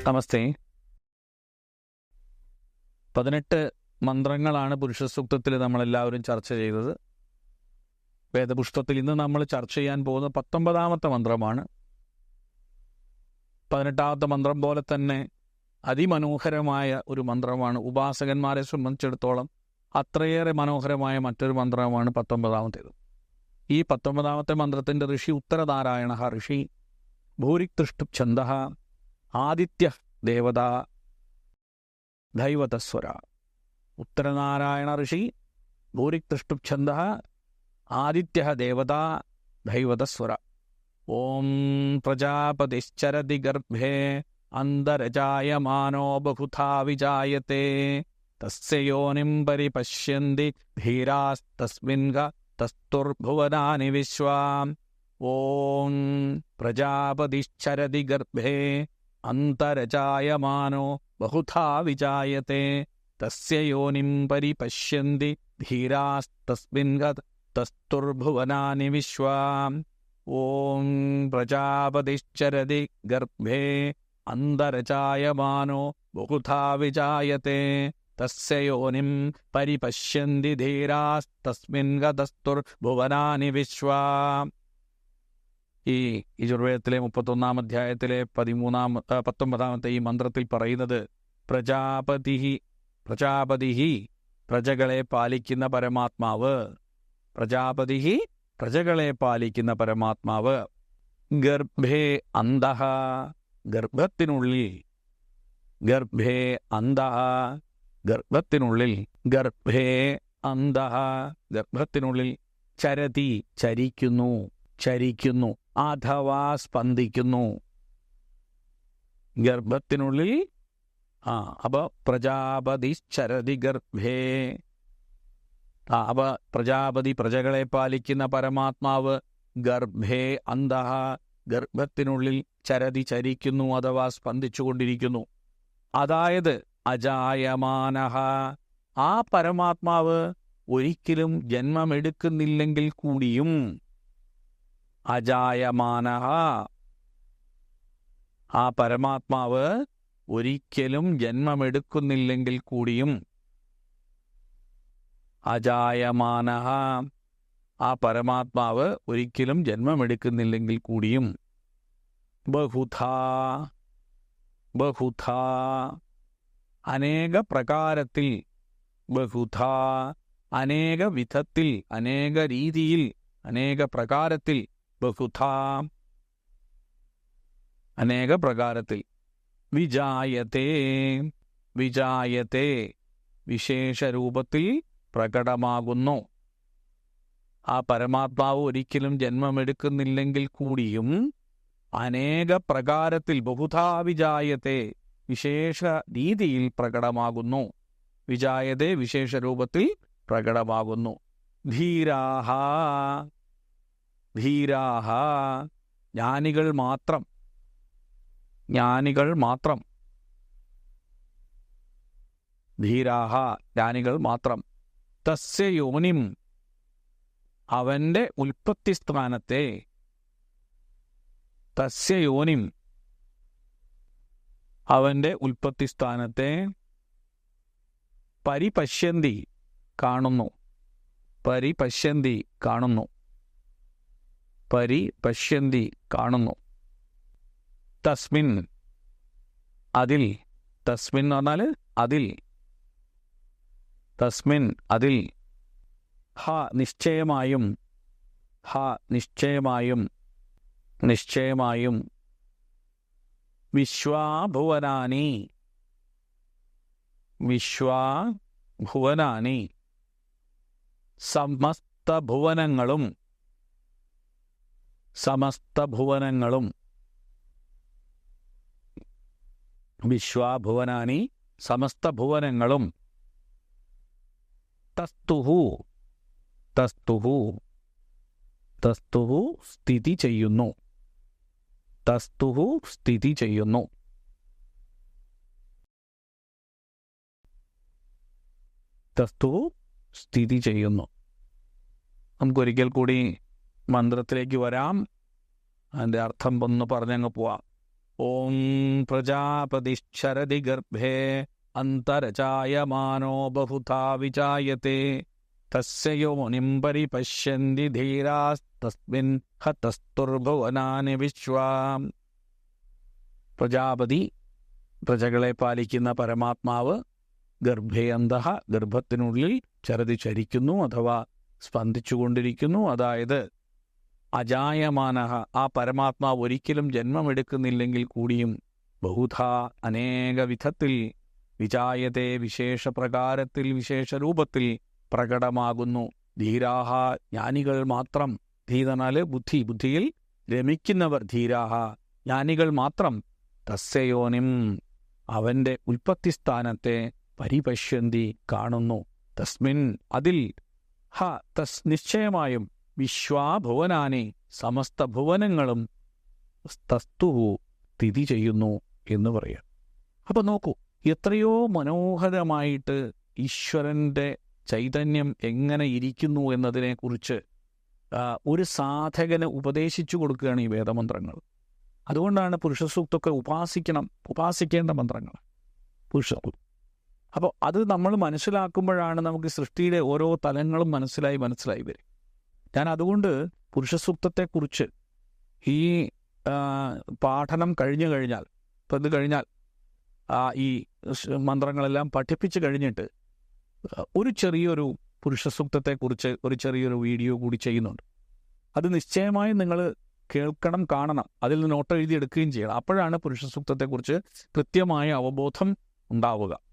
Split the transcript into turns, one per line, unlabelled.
നമസ്തേ പതിനെട്ട് മന്ത്രങ്ങളാണ് പുരുഷ സൂക്തത്തിൽ നമ്മളെല്ലാവരും ചർച്ച ചെയ്തത് വേദപുഷ്പത്തിൽ ഇന്ന് നമ്മൾ ചർച്ച ചെയ്യാൻ പോകുന്ന പത്തൊമ്പതാമത്തെ മന്ത്രമാണ് പതിനെട്ടാമത്തെ മന്ത്രം പോലെ തന്നെ അതിമനോഹരമായ ഒരു മന്ത്രമാണ് ഉപാസകന്മാരെ സംബന്ധിച്ചിടത്തോളം അത്രയേറെ മനോഹരമായ മറ്റൊരു മന്ത്രമാണ് പത്തൊമ്പതാമത്തേത് ഈ പത്തൊമ്പതാമത്തെ മന്ത്രത്തിന്റെ ഋഷി ഉത്തരനാരായണ ഋഷി ഭൂരിക്തൃഷ്ടു ഛന്ദ ആദിത്യ ദേവത ദൈവതസ്വര ഉത്തരനാരായണ ഋഷി ഭൂരിക്തൃഷ്ടു ഛന്ദ ആദിത്യ ദേവത ദൈവതസ്വര ഓം പ്രജാപതിശ്ചരതി ഗർഭേ അന്തരജായമാനോ ബഹുധാ വിജായത്തെ തസ്യ യോനിം പരിപശ്യന്തി ധീരാസ്തസ്മിൻ തസ്തുർഭുവനാനി വിശ്വാം ഓം പ്രജാപതിശ്ചരതി ഗർഭേ അന്തരജായമാനോ ബഹുധാ വിജായത്തെ തസ്യ യോനിം പരിപശ്യന്തി ധീരാസ്തസ്മിൻ തസ്തുർഭുവനാനി വിശ്വാം ഓം പ്രജാപതിശ്ചരതി ഗർഭേ അന്തരജായമാനോ ബഹുധാ വിജായത്തെ തസ്യ യോനിം പരിപശ്യന്തി ധീരാസ്തസ്മിൻ ഗതസ്തുർഭുവനാനി വിശ്വാം ഈ യജുർവേദത്തിലെ മുപ്പത്തൊന്നാം അധ്യായത്തിലെ പതിമൂന്നാം ആ, പത്തൊമ്പതാമത്തെ ഈ മന്ത്രത്തിൽ പറയുന്നത് പ്രജാപതി പ്രജാപതി പ്രജകളെ പാലിക്കുന്ന പരമാത്മാവ് പ്രജാപതി പ്രജകളെ പാലിക്കുന്ന പരമാത്മാവ് ഗർഭേ അന്തഃ ഗർഭത്തിനുള്ളിൽ ഗർഭേ അന്തഃ ഗർഭത്തിനുള്ളിൽ ഗർഭേ അന്തഃ ഗർഭത്തിനുള്ളിൽ ചരതി ചരിക്കുന്നു ചരിക്കുന്നു അഥവാ സ്പന്ദിക്കുന്നു ഗർഭത്തിനുള്ളിൽ ആ അപ്പൊ പ്രജാപതി ചരതി ഗർഭേ ആ അപ്പൊ പ്രജാപതി പ്രജകളെ പാലിക്കുന്ന പരമാത്മാവ് ഗർഭേ അന്തഃ ഗർഭത്തിനുള്ളിൽ ചരതി ചരിക്കുന്നു അഥവാ സ്പന്ദിച്ചുകൊണ്ടിരിക്കുന്നു അതായത് അജായമാനഹ ആ പരമാത്മാവ് ഒരിക്കലും ജന്മമെടുക്കുന്നില്ലെങ്കിൽ കൂടിയും അജായമാനഹ ആ പരമാത്മാവ് ഒരിക്കലും ജന്മമെടുക്കുന്നില്ലെങ്കിൽ കൂടിയും അജായമാനഹ ആ പരമാത്മാവ് ഒരിക്കലും ജന്മമെടുക്കുന്നില്ലെങ്കിൽ കൂടിയും ബഹുധാ ബഹുധാ അനേക പ്രകാരത്തിൽ ബഹുധാ അനേക വിധത്തിൽ അനേക രീതിയിൽ അനേക പ്രകാരത്തിൽ ബഹുധാ അനേക പ്രകാരത്തിൽ വിജായത്തെ വിജായത്തെ വിശേഷ രൂപത്തിൽ പ്രകടമാകുന്നു ആ പരമാത്മാവ് ഒരിക്കലും ജന്മമെടുക്കുന്നില്ലെങ്കിൽ കൂടിയും അനേക പ്രകാരത്തിൽ ബഹുധാ വിജായത്തെ വിശേഷ രീതിയിൽ പ്രകടമാകുന്നു വിജായത്തെ വിശേഷ രൂപത്തിൽ പ്രകടമാകുന്നു ധീരാഹ ധീരാഹ ജ്ഞാനികൾ മാത്രം ജ്ഞാനികൾ മാത്രം ധീരാഹ ജ്ഞാനികൾ മാത്രം തസ്യ യോനിം അവന്റെ ഉൽപ്പത്തി സ്ഥാനത്തെ തസ്യ യോനിം അവന്റെ ഉൽപ്പത്തി സ്ഥാനത്തെ പരിപശ്യന്തി കാണുന്നു പരിപശ്യന്തി കാണുന്നു പരിപശ്യന്തി കാണുന്നു തസ്മിൻ അതിൽ തസ്മിൻ എന്ന് പറഞ്ഞാൽ അതിൽ തസ്മിൻ അതിൽ ഹ നിശ്ചയമായും ഹ നിശ്ചയമായും നിശ്ചയമായും വിശ്വാഭുവനാനി വിശ്വാഭുവനാനി സമസ്ത ഭുവനങ്ങളും സമസ്ത ഭുവനങ്ങളും വിശ്വാഭുവനാനി സമസ്ത ഭുവനങ്ങളും തസ്തുഹു തസ്തുഹു തസ്തുഹു സ്ഥിതി ചെയ്യുന്നു തസ്തുഹു സ്ഥിതി ചെയ്യുന്നു തസ്തുഹു സ്ഥിതി ചെയ്യുന്നു നമുക്കൊരിക്കൽ കൂടി മന്ത്രത്തിലേക്ക് വരാം അതിൻ്റെ അർത്ഥം ഒന്ന് പറഞ്ഞങ്ങ് പോവാം ഓം പ്രജാപതിശ്ചരതി ഗർഭേ അന്തരചായമാനോ ബഹുധാ വിജായത്തെ തസ്യ യോനിം പരിപശ്യന്തി ധീരാസ്തസ്മിൻ ഹതസ്തുർഭുവനാനി വിശ്വാം പ്രജാപതി പ്രജകളെ പാലിക്കുന്ന പരമാത്മാവ് ഗർഭേയന്ത ഗർഭത്തിനുള്ളിൽ ചരതി ചരിക്കുന്നു അഥവാ സ്പന്ദിച്ചുകൊണ്ടിരിക്കുന്നു അതായത് അജായമാന ആ പരമാത്മാവ് ഒരിക്കലും ജന്മമെടുക്കുന്നില്ലെങ്കിൽ കൂടിയും ബഹുധ അനേക വിധത്തിൽ വിജായത്തെ വിശേഷ പ്രകാരത്തിൽ വിശേഷ രൂപത്തിൽ പ്രകടമാകുന്നു ധീരാഹ ജ്ഞാനികൾ മാത്രം ധീതനാല് ബുദ്ധി ബുദ്ധിയിൽ രമിക്കുന്നവർ ധീരാഹ ജ്ഞാനികൾ മാത്രം തസ്യയോനിം അവന്റെ ഉൽപ്പത്തിസ്ഥാനത്തെ പരിപശ്യന്തി കാണുന്നു തസ്മിൻ അതിൽ ഹ തസ് നിശ്ചയമായും വിശ്വാഭുവനാനി സമസ്ത ഭുവനങ്ങളും തസ്തുഹു സ്ഥിതി ചെയ്യുന്നു എന്ന് പറയാം അപ്പൊ നോക്കൂ എത്രയോ മനോഹരമായിട്ട് ഈശ്വരന്റെ ചൈതന്യം എങ്ങനെ ഇരിക്കുന്നു എന്നതിനെക്കുറിച്ച് ആ, ഒരു സാധകന് ഉപദേശിച്ചു കൊടുക്കുകയാണ് ഈ വേദമന്ത്രങ്ങൾ അതുകൊണ്ടാണ് പുരുഷസൂക്തൊക്കെ ഉപാസിക്കണം ഉപാസിക്കേണ്ട മന്ത്രങ്ങൾ പുരുഷസൂക്തം അപ്പോൾ അത് നമ്മൾ മനസ്സിലാക്കുമ്പോഴാണ് നമുക്ക് സൃഷ്ടിയുടെ ഓരോ തലങ്ങളും മനസ്സിലായി മനസ്സിലായി വരും ഞാൻ അതുകൊണ്ട് പുരുഷസൂക്തത്തെക്കുറിച്ച് ഈ ആ, പാഠനം കഴിഞ്ഞു കഴിഞ്ഞാൽ ഇപ്പം ഇത് കഴിഞ്ഞാൽ ആ ഈ സ് മന്ത്രങ്ങളെല്ലാം പഠിപ്പിച്ചു കഴിഞ്ഞിട്ട് ഒരു ചെറിയൊരു പുരുഷസൂക്തത്തെക്കുറിച്ച് ഒരു ചെറിയൊരു വീഡിയോ കൂടി ചെയ്യുന്നുണ്ട് അത് നിശ്ചയമായും നിങ്ങൾ കേൾക്കണം കാണണം അതിൽ നിന്ന് നോട്ട് എഴുതി എടുക്കുകയും ചെയ്യണം അപ്പോഴാണ് പുരുഷസൂക്തത്തെക്കുറിച്ച് കൃത്യമായ അവബോധം ഉണ്ടാവുക